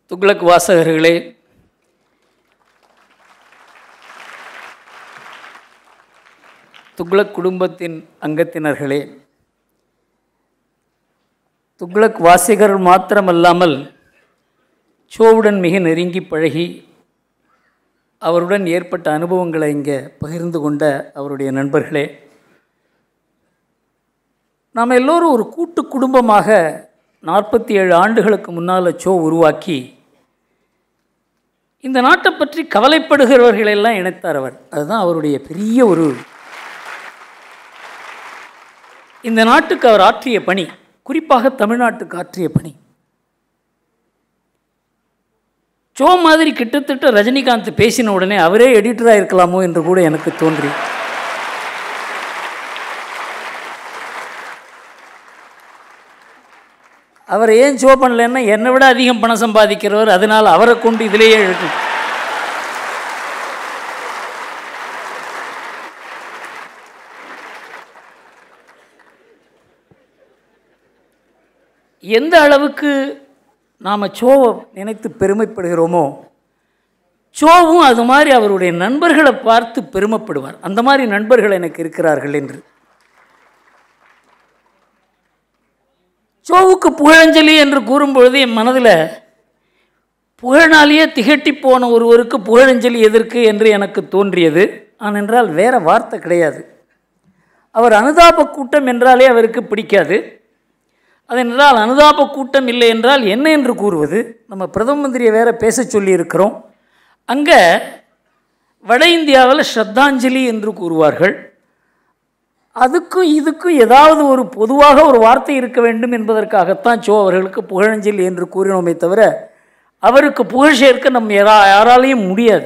துக்ளக் வாசகர்களே துக்ளக் குடும்பத்தின் அங்கத்தினர்களே துக்ளக் வாசிகர் மாத்திரமல்லாமல் சோவுடன் மிக நெருங்கி பழகி அவருடன் ஏற்பட்ட அனுபவங்களை இங்கே பகிர்ந்து கொண்ட அவருடைய நண்பர்களே நாம் எல்லோரும் ஒரு கூட்டு குடும்பமாக நாற்பத்தி ஏழு ஆண்டுகளுக்கு முன்னால் சோ உருவாக்கி இந்த நாட்டை பற்றி கவலைப்படுகிறவர்களெல்லாம் இணைத்தார் அவர் அதுதான் அவருடைய பெரிய ஒரு இந்த நாட்டுக்கு அவர் ஆற்றிய பணி குறிப்பாக தமிழ்நாட்டுக்கு ஆற்றிய பணி சோ மாதிரி கிட்டத்தட்ட ரஜினிகாந்த் பேசின உடனே அவரே எடிட்டராக இருக்கலாமோ என்று கூட எனக்கு தோன்றி அவர் ஏன் ஷோ பண்ணலன்னா என்னை விட அதிகம் பணம் சம்பாதிக்கிறவர் அதனால் அவரை கொண்டு இதிலேயே இழுக்கு எந்த அளவுக்கு நாம் சோவை நினைத்து பெருமைப்படுகிறோமோ சோவும் அது மாதிரி அவருடைய நண்பர்களை பார்த்து பெருமைப்படுவார் அந்த மாதிரி நண்பர்கள் எனக்கு இருக்கிறார்கள் என்று சோவுக்கு புகழஞ்சலி என்று கூறும்பொழுது என் மனதில் புகழ்னாலேயே திகட்டி போன ஒருவருக்கு புகழஞ்சலி எதற்கு என்று எனக்கு தோன்றியது ஆனென்றால் வேறு வார்த்தை கிடையாது அவர் அனுதாப கூட்டம் என்றாலே அவருக்கு பிடிக்காது அதென்றால் அனுதாப கூட்டம் இல்லை என்றால் என்ன என்று கூறுவது நம்ம பிரதம மந்திரியை வேற பேச சொல்லியிருக்கிறோம் அங்கே வட இந்தியாவில் ஸ்ரத்தாஞ்சலி என்று கூறுவார்கள் அதுக்கும் இதுக்கும் ஏதாவது ஒரு பொதுவாக ஒரு வார்த்தை இருக்க வேண்டும் என்பதற்காகத்தான் சோ அவர்களுக்கு புகழஞ்சலி என்று கூறினோமே தவிர அவருக்கு புகழ் சேர்க்க நம் யாரா யாராலையும் முடியாது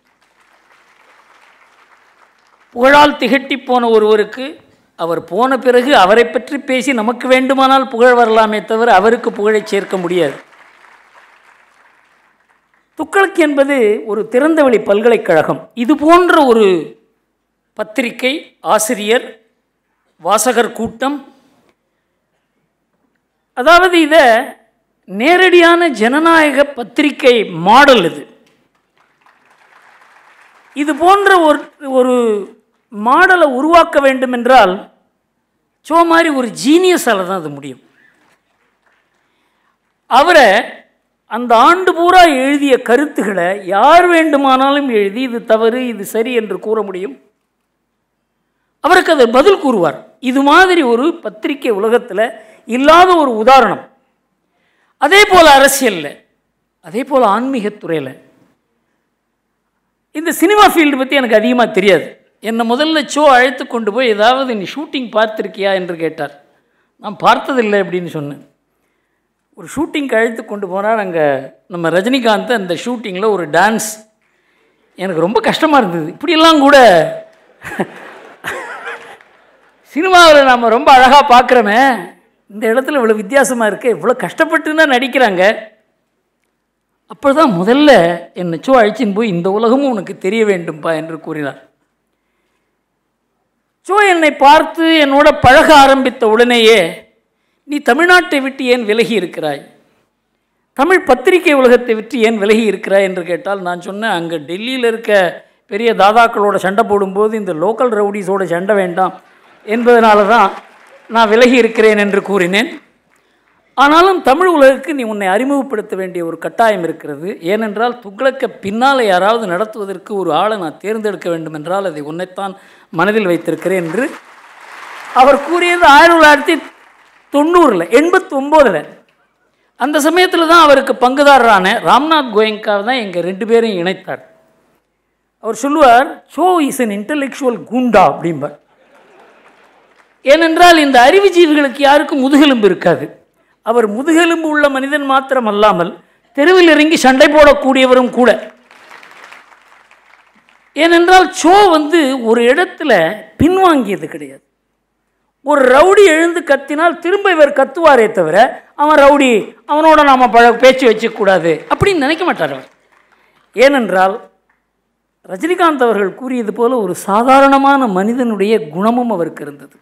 புகழால் திகட்டி போன ஒருவருக்கு அவர் போன பிறகு அவரை பற்றி பேசி நமக்கு வேண்டுமானால் புகழ் வரலாமே தவிர அவருக்கு புகழை சேர்க்க முடியாது துக்ளக் என்பது ஒரு திறந்தவெளி பல்கலைக்கழகம் இது போன்ற ஒரு பத்திரிகை ஆசிரியர் வாசகர் கூட்டம் அதாவது இதை நேரடியான ஜனநாயக பத்திரிகை மாடல் இது இது போன்ற ஒரு ஒரு மாடலை உருவாக்க வேண்டும் என்றால் சோ மாதிரி ஒரு ஜீனியஸால் தான் அது முடியும் அவரை அந்த ஆண்டு பூரா எழுதிய கருத்துக்களை யார் வேண்டுமானாலும் எழுதி இது தவறு இது சரி என்று கூற முடியும் அவருக்கு அதை பதில் கூறுவார் இது மாதிரி ஒரு பத்திரிகை உலகத்தில் இல்லாத ஒரு உதாரணம் அதே போல் அரசியலில் அதே போல் ஆன்மீகத்துறையில் இந்த சினிமா ஃபீல்டு பற்றி எனக்கு அதிகமாக தெரியாது என்னை முதல்ல ஷோ அழைத்து கொண்டு போய் ஏதாவது நீ ஷூட்டிங் பார்த்துருக்கியா என்று கேட்டார் நான் பார்த்ததில்லை அப்படின்னு சொன்னேன் ஒரு ஷூட்டிங்க்கு அழைத்து கொண்டு போனார் அங்கே நம்ம ரஜினிகாந்த் அந்த ஷூட்டிங்கில் ஒரு டான்ஸ் எனக்கு ரொம்ப கஷ்டமாக இருந்தது இப்படியெல்லாம் கூட சினிமாவில் நாம் ரொம்ப அழகாக பார்க்குறோமே இந்த இடத்துல இவ்வளோ வித்தியாசமாக இருக்குது இவ்வளோ கஷ்டப்பட்டுன்னா நடிக்கிறாங்க அப்போ தான் முதல்ல என்னை சோ அழிச்சின்னு போய் இந்த உலகமும் உனக்கு தெரிய வேண்டும்பா என்று கூறினார் சோ என்னை பார்த்து என்னோட பழக ஆரம்பித்த உடனேயே நீ தமிழ்நாட்டை விட்டு ஏன் விலகி இருக்கிறாய் தமிழ் பத்திரிகை உலகத்தை விட்டு ஏன் விலகி இருக்கிறாய் என்று கேட்டால் நான் சொன்னேன் அங்கே டெல்லியில் இருக்க பெரிய தாதாக்களோட சண்டை போடும்போது இந்த லோக்கல் ரவுடிஸோட சண்டை வேண்டாம் என்பதனால தான் நான் விலகி இருக்கிறேன் என்று கூறினேன் ஆனாலும் தமிழ் உலகுக்கு நீ உன்னை அறிமுகப்படுத்த வேண்டிய ஒரு கட்டாயம் இருக்கிறது ஏனென்றால் துக்ளக்க பின்னால் யாராவது நடத்துவதற்கு ஒரு ஆளை நான் தேர்ந்தெடுக்க வேண்டும் என்றால் அதை உன்னைத்தான் மனதில் வைத்திருக்கிறேன் என்று அவர் கூறியது ஆயிரத்தி தொள்ளாயிரத்தி தொண்ணூறில் எண்பத்தி ஒம்போதில் அந்த சமயத்தில் தான் அவருக்கு பங்குதாரரான ராம்நாத் கோயங்காவை தான் எங்கள் ரெண்டு பேரையும் இணைத்தார் அவர் சொல்லுவார் ஷோ இஸ் அன் இன்டலெக்சுவல் குண்டா அப்படிம்பார் ஏனென்றால் இந்த அறிவுஜீவிகளுக்கு யாருக்கும் முதுகெலும்பு இருக்காது அவர் முதுகெலும்பு உள்ள மனிதன் மாத்திரம் அல்லாமல் தெருவில் இறங்கி சண்டை போடக்கூடியவரும் கூட ஏனென்றால் ஷோ வந்து ஒரு இடத்துல பின்வாங்கியது கிடையாது ஒரு ரவுடி எழுந்து கத்தினால் திரும்ப இவர் கத்துவாரே தவிர அவன் ரவுடி அவனோட நாம் பழ பேச்சு வச்சுக்கூடாது அப்படின்னு நினைக்க மாட்டார் அவர் ஏனென்றால் ரஜினிகாந்த் அவர்கள் கூறியது போல ஒரு சாதாரணமான மனிதனுடைய குணமும் அவருக்கு இருந்தது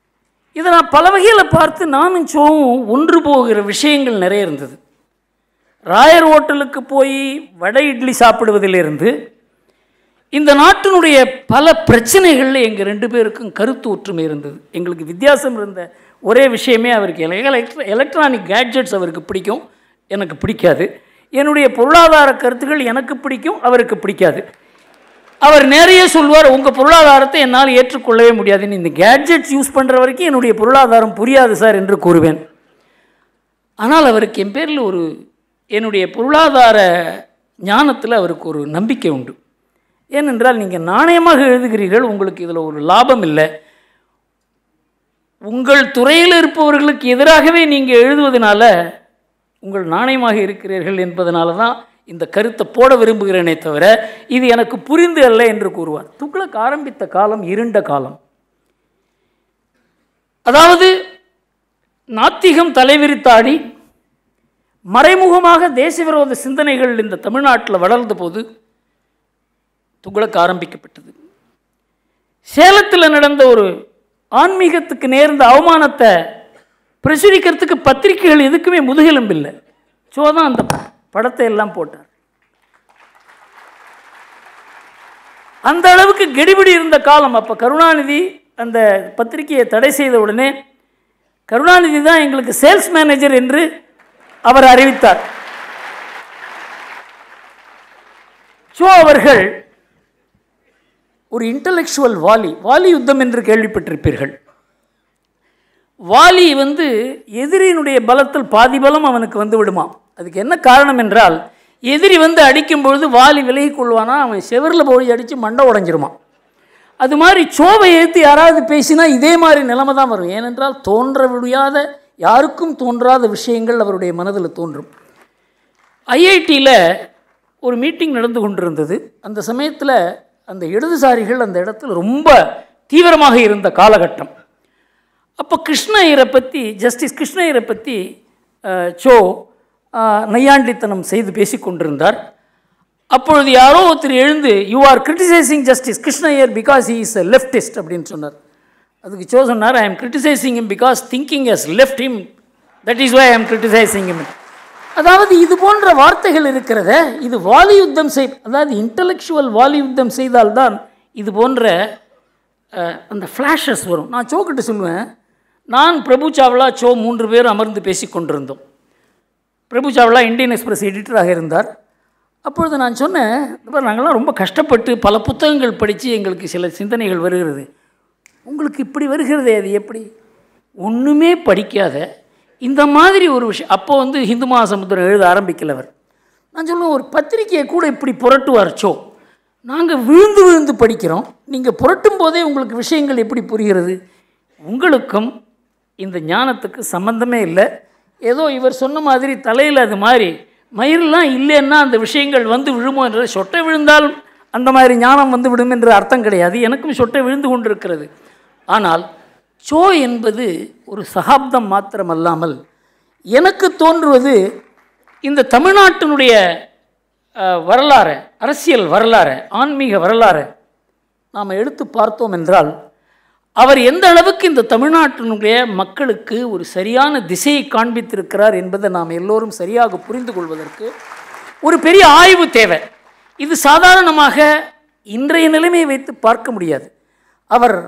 இதை நான் பல வகையில் பார்த்து நானும் சோவும் ஒன்று போகிற விஷயங்கள் நிறைய இருந்தது ராயர் ஹோட்டலுக்கு போய் வடை இட்லி சாப்பிடுவதிலிருந்து இந்த நாட்டினுடைய பல பிரச்சனைகளில் எங்கள் ரெண்டு பேருக்கும் கருத்து ஒற்றுமை இருந்தது எங்களுக்கு வித்தியாசம் இருந்த ஒரே விஷயமே அவருக்கு எலக்ட்ர எலக்ட்ரானிக் கேட்ஜெட்ஸ் அவருக்கு பிடிக்கும் எனக்கு பிடிக்காது என்னுடைய பொருளாதார கருத்துக்கள் எனக்கு பிடிக்கும் அவருக்கு பிடிக்காது அவர் நிறைய சொல்வார் உங்கள் பொருளாதாரத்தை என்னால் ஏற்றுக்கொள்ளவே முடியாதுன்னு இந்த கேட்ஜெட்ஸ் யூஸ் பண்ணுற வரைக்கும் என்னுடைய பொருளாதாரம் புரியாது சார் என்று கூறுவேன் ஆனால் அவருக்கு என் பேரில் ஒரு என்னுடைய பொருளாதார ஞானத்தில் அவருக்கு ஒரு நம்பிக்கை உண்டு ஏனென்றால் நீங்கள் நாணயமாக எழுதுகிறீர்கள் உங்களுக்கு இதில் ஒரு லாபம் இல்லை உங்கள் துறையில் இருப்பவர்களுக்கு எதிராகவே நீங்கள் எழுதுவதனால உங்கள் நாணயமாக இருக்கிறீர்கள் என்பதனால தான் இந்த கருத்தை போட விரும்புகிறேனே தவிர இது எனக்கு புரிந்து அல்ல என்று கூறுவார் துக்ளக் ஆரம்பித்த காலம் இருண்ட காலம் அதாவது நாத்திகம் தலைவிரித்தாடி மறைமுகமாக தேச விரோத சிந்தனைகள் இந்த தமிழ்நாட்டில் வளர்ந்த போது துக்ளக் ஆரம்பிக்கப்பட்டது சேலத்தில் நடந்த ஒரு ஆன்மீகத்துக்கு நேர்ந்த அவமானத்தை பிரசுரிக்கிறதுக்கு பத்திரிகைகள் எதுக்குமே முதுகெலும்பு இல்லை ஸோ தான் அந்த படத்தை எல்லாம் போட்டார் அந்த அளவுக்கு கெடிபிடி இருந்த காலம் அப்போ கருணாநிதி அந்த பத்திரிகையை தடை செய்த உடனே கருணாநிதி தான் எங்களுக்கு சேல்ஸ் மேனேஜர் என்று அவர் அறிவித்தார் ஷோ அவர்கள் ஒரு இன்டலெக்சுவல் வாலி வாலி யுத்தம் என்று கேள்விப்பட்டிருப்பீர்கள் வாலி வந்து எதிரியினுடைய பலத்தில் பாதி பலம் அவனுக்கு வந்து விடுமாம் அதுக்கு என்ன காரணம் என்றால் எதிரி வந்து அடிக்கும் பொழுது வாலி விலகி கொள்வானா அவன் செவரில் போய் அடித்து மண்டை உடஞ்சிருமான் அது மாதிரி சோவை ஏற்றி யாராவது பேசினா இதே மாதிரி நிலைமை தான் வரும் ஏனென்றால் தோன்ற முடியாத யாருக்கும் தோன்றாத விஷயங்கள் அவருடைய மனதில் தோன்றும் ஐஐடியில் ஒரு மீட்டிங் நடந்து கொண்டிருந்தது அந்த சமயத்தில் அந்த இடதுசாரிகள் அந்த இடத்துல ரொம்ப தீவிரமாக இருந்த காலகட்டம் அப்போ கிருஷ்ண ஐயரை பற்றி ஜஸ்டிஸ் கிருஷ்ண ஐயரை பற்றி அஹ், சோ அஹ், நையாண்டித்தனம் செய்து பேசிக்கொண்டிருந்தார் அப்பொழுது யாரோ ஒருத்தர் எழுந்து you are criticising Justice Krishna Iyer because he is a leftist அப்படின்னு சொன்னார் அதுக்கு சோ சொன்னார் I am criticising him because thinking as left him that is why I am criticising him அதாவது இது போன்ற வார்த்தைகள் இருக்கிறத இது வாலி யுத்தம் செய் அதாவது இன்டலெக்சுவல் வாலி யுத்தம் செய்தால்தான் இது போன்ற அஹ், அந்த ஃப்ளாஷஸ் வரும் நான் சோக்கிட்ட சொல்லுவேன் நான் பிரபு சாவ்லா சோ மூன்று பேர் அமர்ந்து பேசிக் கொண்டிருந்தோம் பிரபு சாவ்லா இந்தியன் எக்ஸ்பிரஸ் எடிட்டராக இருந்தார் அப்பொழுது நான் சொன்னேன் "இந்த பாரு, நாங்கள்லாம் ரொம்ப கஷ்டப்பட்டு பல புத்தகங்கள் படித்து எங்களுக்கு சில சிந்தனைகள் வருகிறது உங்களுக்கு இப்படி வருகிறதே அது எப்படி ஒன்றுமே படிக்காத இந்த மாதிரி ஒரு விஷயம் அப்போ வந்து ஹிந்து மகாசமுத்திரம் எழுத ஆரம்பிக்கல அவர் நான் சொல்லுவேன் ஒரு பத்திரிக்கையை கூட இப்படி புரட்டுவார் சோ நாங்கள் விழுந்து விழுந்து படிக்கிறோம் நீங்கள் புரட்டும் போதே உங்களுக்கு விஷயங்கள் எப்படி புரிகிறது உங்களுக்கும் இந்த ஞானத்துக்கு சம்பந்தமே இல்லை ஏதோ இவர் சொன்ன மாதிரி தலையில் அது மாதிரி மயிரெலாம் இல்லைன்னா அந்த விஷயங்கள் வந்து விழுமோ என்ற சொட்டை விழுந்தால் அந்த மாதிரி ஞானம் வந்து விடும் என்ற அர்த்தம் கிடையாது எனக்கும் சொட்டை விழுந்து கொண்டிருக்கிறது ஆனால் சோ என்பது ஒரு சகாப்தம் மாத்திரமல்லாமல் எனக்கு தோன்றுவது இந்த தமிழ்நாட்டினுடைய அஹ், வரலாறு அரசியல் வரலாறு ஆன்மீக வரலாறு நாம் எடுத்து பார்த்தோம் என்றால் அவர் எந்த அளவுக்கு இந்த தமிழ்நாட்டினுடைய மக்களுக்கு ஒரு சரியான திசையை காண்பித்திருக்கிறார் என்பதை நாம் எல்லோரும் சரியாக புரிந்து கொள்வதற்கு ஒரு பெரிய ஆய்வு தேவை இது சாதாரணமாக இன்றைய நிலைமையை வைத்து பார்க்க முடியாது அவர்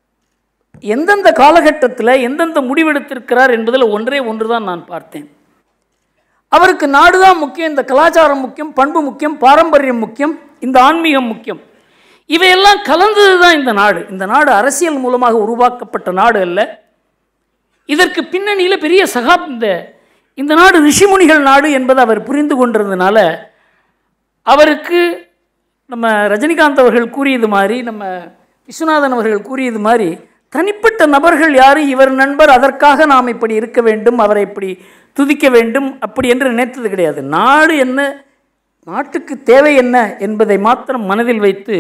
எந்தெந்த காலகட்டத்தில் எந்தெந்த முடிவெடுத்திருக்கிறார் என்பதில் ஒன்றே ஒன்று தான் நான் பார்த்தேன் அவருக்கு நாடு தான் முக்கியம் இந்த கலாச்சாரம் முக்கியம் பண்பு முக்கியம் பாரம்பரியம் முக்கியம் இந்த ஆன்மீகம் முக்கியம் இவையெல்லாம் கலந்தது தான் இந்த நாடு இந்த நாடு அரசியல் மூலமாக உருவாக்கப்பட்ட நாடு அல்ல இதற்கு பின்னணியில் பெரிய சகாப் இந்த இந்த நாடு ரிஷிமுனிகள் நாடு என்பதை அவர் புரிந்து கொண்டிருந்தனால அவருக்கு நம்ம ரஜினிகாந்த் அவர்கள் கூறியது மாதிரி நம்ம விஸ்வநாதன் அவர்கள் கூறியது மாதிரி தனிப்பட்ட நபர்கள் யாரும் இவர் நண்பர் அதற்காக நாம் இப்படி இருக்க வேண்டும் அவரை இப்படி துதிக்க வேண்டும் அப்படி என்று நினைத்தது கிடையாது நாடு என்ன நாட்டுக்கு தேவை என்ன என்பதை மாத்திரம் மனதில் வைத்து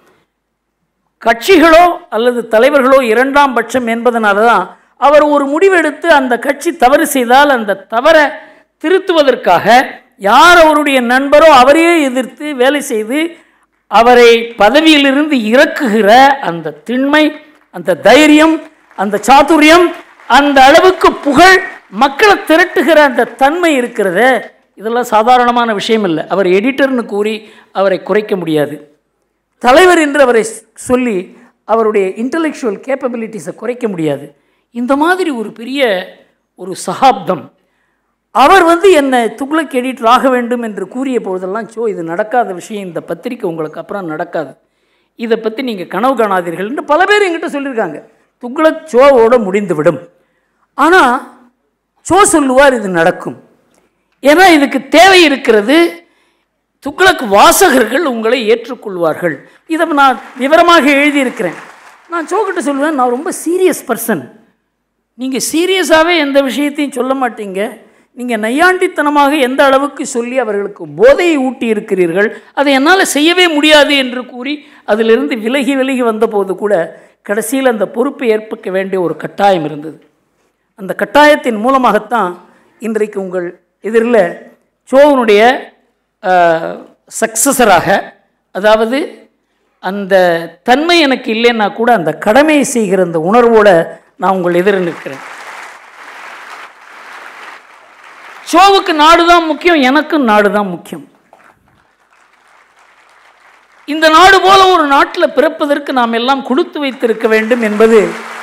கட்சிகளோ அல்லது தலைவர்களோ இரண்டாம் பட்சம் என்பதனால தான் அவர் ஒரு முடிவெடுத்து அந்த கட்சி தவறு செய்தால் அந்த தவறை திருத்துவதற்காக யார் அவருடைய நண்பரோ அவரையே எதிர்த்து வேலை செய்து அவரை பதவியிலிருந்து இறக்குகிற அந்த திண்மை அந்த தைரியம் அந்த சாதுரியம் அந்த அளவுக்கு புகழ் மக்களை திரட்டுகிற அந்த தன்மை இருக்கிறது இதெல்லாம் சாதாரணமான விஷயம் இல்லை அவர் எடிட்டர்னு கூறி அவரை குறைக்க முடியாது தலைவர் என்று அவரை சொல்லி அவருடைய இன்டலெக்சுவல் கேப்பபிலிட்டிஸை குறைக்க முடியாது இந்த மாதிரி ஒரு பெரிய ஒரு சகாப்தம் அவர் வந்து என்னை துக்ளக் எடிட்டர் ஆக வேண்டும் என்று கூறிய பொழுதெல்லாம் சோ இது நடக்காத விஷயம் இந்த பத்திரிக்கை உங்களுக்கு அப்புறம் நடக்காது இதை பற்றி நீங்கள் கனவு காணாதீர்கள் என்று பல பேர் என்கிட்ட சொல்லியிருக்காங்க துக்ளக் சோவோட முடிந்துவிடும் ஆனால் சோ சொல்லுவார் இது நடக்கும் ஏன்னா இதுக்கு தேவை இருக்கிறது துக்ளக் வாசகர்கள் உங்களை ஏற்றுக்கொள்வார்கள் இதை நான் விவரமாக எழுதியிருக்கிறேன் நான் சோக்கிட்ட சொல்லுவேன் நான் ரொம்ப சீரியஸ் பர்சன் நீங்கள் சீரியஸாகவே எந்த விஷயத்தையும் சொல்ல மாட்டீங்க நீங்கள் நையாண்டித்தனமாக எந்த அளவுக்கு சொல்லி அவர்களுக்கு போதையை ஊட்டி இருக்கிறீர்கள் அதை என்னால் செய்யவே முடியாது என்று கூறி அதிலிருந்து விலகி விலகி வந்தபோது கூட கடைசியில் அந்த பொறுப்பை ஏற்பக்க வேண்டிய ஒரு கட்டாயம் இருந்தது அந்த கட்டாயத்தின் மூலமாகத்தான் இன்றைக்கு உங்கள் எதிரில் சோவனுடைய சக்சஸராக அதாவது அந்த தன்மை எனக்கு இல்லைன்னா கூட அந்த கடமையை செய்கிற அந்த உணர்வோட நான் உங்கள் எதிர நிற்கிறேன் ஷோவுக்கு நாடு தான் முக்கியம் எனக்கும் நாடு தான் முக்கியம் இந்த நாடு போல ஒரு நாட்டில் பிறப்பதற்கு நாம் எல்லாம் கொடுத்து வைத்திருக்க வேண்டும் என்பது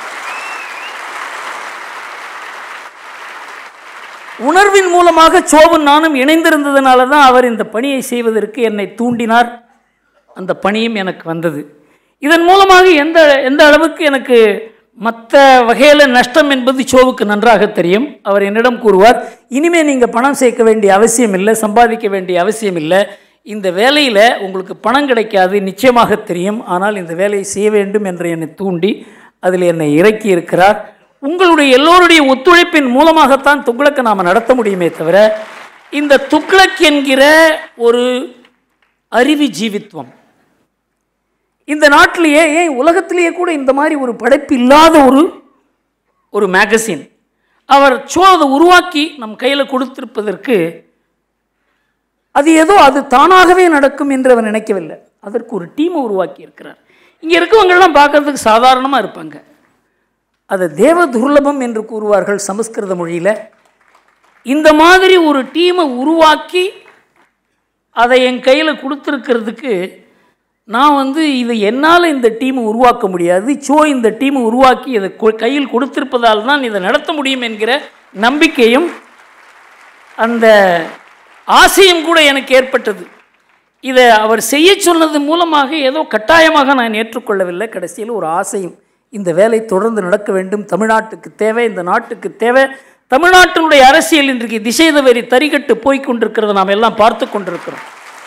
உணர்வின் மூலமாக சோவன் நானும் இணைந்திருந்ததுனால தான் அவர் இந்த பணியை செய்வதற்கு என்னை தூண்டினார் அந்த பணியும் எனக்கு வந்தது இதன் மூலமாக எந்த எந்த அளவுக்கு எனக்கு மற்ற வகையில் நஷ்டம் என்பது சோவுக்கு நன்றாக தெரியும் அவர் என்னிடம் கூறுவார் இனிமேல் நீங்கள் பணம் சேர்க்க வேண்டிய அவசியம் இல்லை சம்பாதிக்க வேண்டிய அவசியம் இல்லை இந்த வேலையில் உங்களுக்கு பணம் கிடைக்காது நிச்சயமாக தெரியும் ஆனால் இந்த வேலையை செய்ய வேண்டும் என்று என்னை தூண்டி அதில் என்னை இறக்கி இருக்கிறார் உங்களுடைய எல்லோருடைய ஒத்துழைப்பின் மூலமாகத்தான் துக்ளக்கை நாம் நடத்த முடியுமே தவிர இந்த துக்ளக் என்கிற ஒரு அறிவு ஜீவித்துவம் இந்த நாட்டிலேயே ஏன் உலகத்திலேயே கூட இந்த மாதிரி ஒரு படைப்பு இல்லாத ஒரு ஒரு மேகசின் அவர் சோ அதை உருவாக்கி நம் கையில் கொடுத்திருப்பதற்கு அது ஏதோ அது தானாகவே நடக்கும் என்று அவர் நினைக்கவில்லை அதற்கு ஒரு டீமை உருவாக்கி இருக்கிறார் இங்கே இருக்கவங்கெல்லாம் பார்க்கறதுக்கு சாதாரணமாக இருப்பாங்க அதை தேவ துர்லபம் என்று கூறுவார்கள் சமஸ்கிருத மொழியில் இந்த மாதிரி ஒரு டீமை உருவாக்கி அதை என் கையில் கொடுத்துருக்கிறதுக்கு நான் வந்து இதை என்னால் இந்த டீமை உருவாக்க முடியாது சோ இந்த டீமை உருவாக்கி இதை கொ- கையில் கொடுத்திருப்பதால் தான் இதை நடத்த முடியும் என்கிற நம்பிக்கையும் அந்த ஆசையும் கூட எனக்கு ஏற்பட்டது இதை அவர் செய்ய சொன்னது மூலமாக ஏதோ கட்டாயமாக நான் ஏற்றுக்கொள்ளவில்லை கடைசியில் ஒரு ஆசையும் இந்த வேலை தொடர்ந்து நடக்க வேண்டும் தமிழ்நாட்டுக்கு தேவை இந்த நாட்டுக்கு தேவை தமிழ்நாட்டினுடைய அரசியல் இன்றைக்கு திசை தவறி தறிகட்டு போய்க் கொண்டிருக்கிறத நாம் எல்லாம் பார்த்து கொண்டிருக்கிறோம்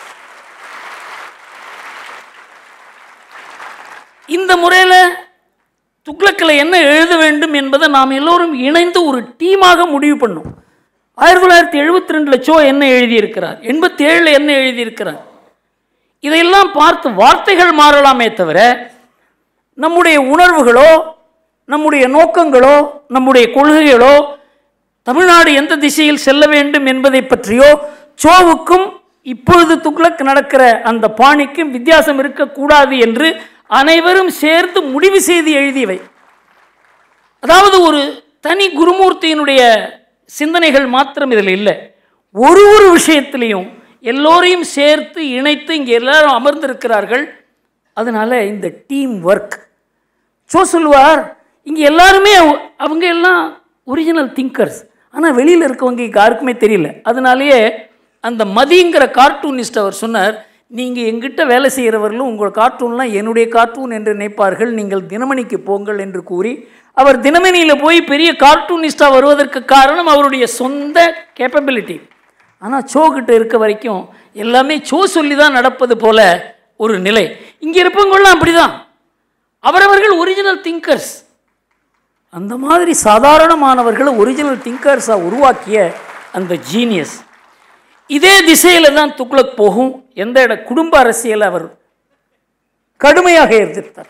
இந்த முறையில் துக்ளக்கில் என்ன எழுத வேண்டும் என்பதை நாம் எல்லோரும் இணைந்து ஒரு டீமாக முடிவு பண்ணோம் ஆயிரத்தி தொள்ளாயிரத்தி எழுபத்தி ரெண்டில் சோ என்ன எழுதியிருக்கிறார் எண்பத்தி ஏழில் என்ன எழுதியிருக்கிறார் இதையெல்லாம் பார்த்து வார்த்தைகள் மாறலாமே தவிர நம்முடைய உணர்வுகளோ நம்முடைய நோக்கங்களோ நம்முடைய கொள்கைகளோ தமிழ்நாடு எந்த திசையில் செல்ல வேண்டும் என்பதை பற்றியோ சோவுக்கும் இப்பொழுது துக்ளக் நடக்கிற அந்த பாணிக்கும் வித்தியாசம் இருக்கக்கூடாது என்று அனைவரும் சேர்ந்து முடிவு செய்து எழுதியவை அதாவது ஒரு தனி குருமூர்த்தியினுடைய சிந்தனைகள் மாத்திரம் இதில் இல்லை ஒரு ஒரு விஷயத்திலையும் எல்லோரையும் சேர்த்து இணைத்து இங்கே எல்லாரும் அமர்ந்திருக்கிறார்கள் அதனால இந்த டீம் ஒர்க் சோ சொல்லுவார் இங்கே எல்லாருமே அவ- அவங்க எல்லாம் ஒரிஜினல் திங்கர்ஸ் ஆனால் வெளியில் இருக்கவங்க யாருக்குமே தெரியல அதனாலேயே அந்த மதிங்கிற கார்ட்டூனிஸ்ட் அவர் சொன்னார் நீங்கள் எங்கிட்ட வேலை செய்கிறவர்களும் உங்கள் கார்ட்டூன்லாம் என்னுடைய கார்ட்டூன் என்று நினைப்பார்கள் நீங்கள் தினமணிக்கு போங்கள் என்று கூறி அவர் தினமணியில் போய் பெரிய கார்ட்டூனிஸ்டாக வருவதற்கு காரணம் அவருடைய சொந்த கேப்பபிலிட்டி ஆனால் சோ கிட்ட இருக்க வரைக்கும் எல்லாமே சோ சொல்லி தான் நடப்பது போல ஒரு நிலை இங்கே இருப்பவங்களாம் அப்படிதான் அவரவர்கள் ஒரிஜினல் திங்கர்ஸ் அந்த மாதிரி சாதாரணமானவர்களை ஒரிஜினல் திங்கர்ஸாக உருவாக்கிய அந்த ஜீனியஸ் இதே திசையில் தான் துக்ளக் போகும் எந்த இட குடும்ப அரசியலை அவர் கடுமையாக எதிர்த்தார்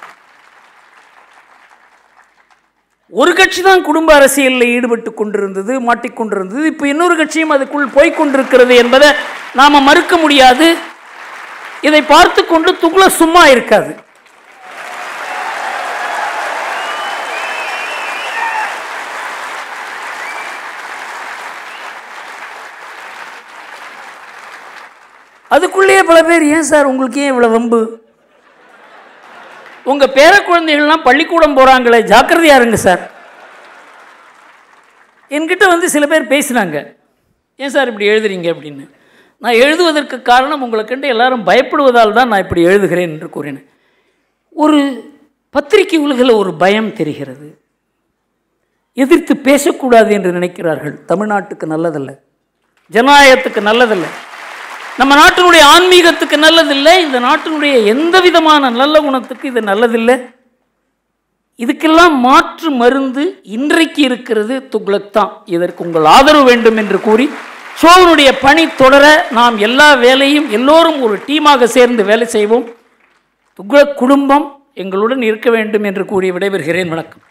ஒரு கட்சி தான் குடும்ப அரசியலில் ஈடுபட்டு கொண்டிருந்தது மாட்டிக்கொண்டிருந்தது இப்போ இன்னொரு கட்சியும் அதுக்குள் போய்க் கொண்டிருக்கிறது என்பதை நாம் மறுக்க முடியாது இதை பார்த்து கொண்டு துக்ளக் சும்மா இருக்காது அதுக்குள்ளேயே பல பேர் ஏன் சார் உங்களுக்கு ஏன் இவ்வளோ வம்பு உங்கள் பேர குழந்தைகள்லாம் பள்ளிக்கூடம் போகிறாங்களே ஜாக்கிரதையா இருங்க சார் என்கிட்ட வந்து சில பேர் பேசினாங்க ஏன் சார் இப்படி எழுதுறீங்க அப்படின்னு நான் எழுதுவதற்கு காரணம் உங்களை கண்டு எல்லாரும் பயப்படுவதால் தான் நான் இப்படி எழுதுகிறேன் என்று கூறினேன் ஒரு பத்திரிகை உலகில் ஒரு பயம் தெரிகிறது எதிர்த்து பேசக்கூடாது என்று நினைக்கிறார்கள் தமிழ்நாட்டுக்கு நல்லதல்ல ஜனநாயகத்துக்கு நல்லதல்ல நம்ம நாட்டினுடைய ஆன்மீகத்துக்கு நல்லதில்லை இந்த நாட்டினுடைய எந்த விதமான நல்ல குணத்துக்கு இது நல்லதில்லை இதுக்கெல்லாம் மாற்று மருந்து இன்றைக்கு இருக்கிறது துக்ளக் தான் இதற்கு உங்கள் ஆதரவு வேண்டும் என்று கூறி ஷோவனுடைய பணி தொடர நாம் எல்லா வேலையும் எல்லோரும் ஒரு டீமாக சேர்ந்து வேலை செய்வோம் துக்ளக் குடும்பம் எங்களுடன் இருக்க வேண்டும் என்று கூறி விடைபெறுகிறேன் வணக்கம்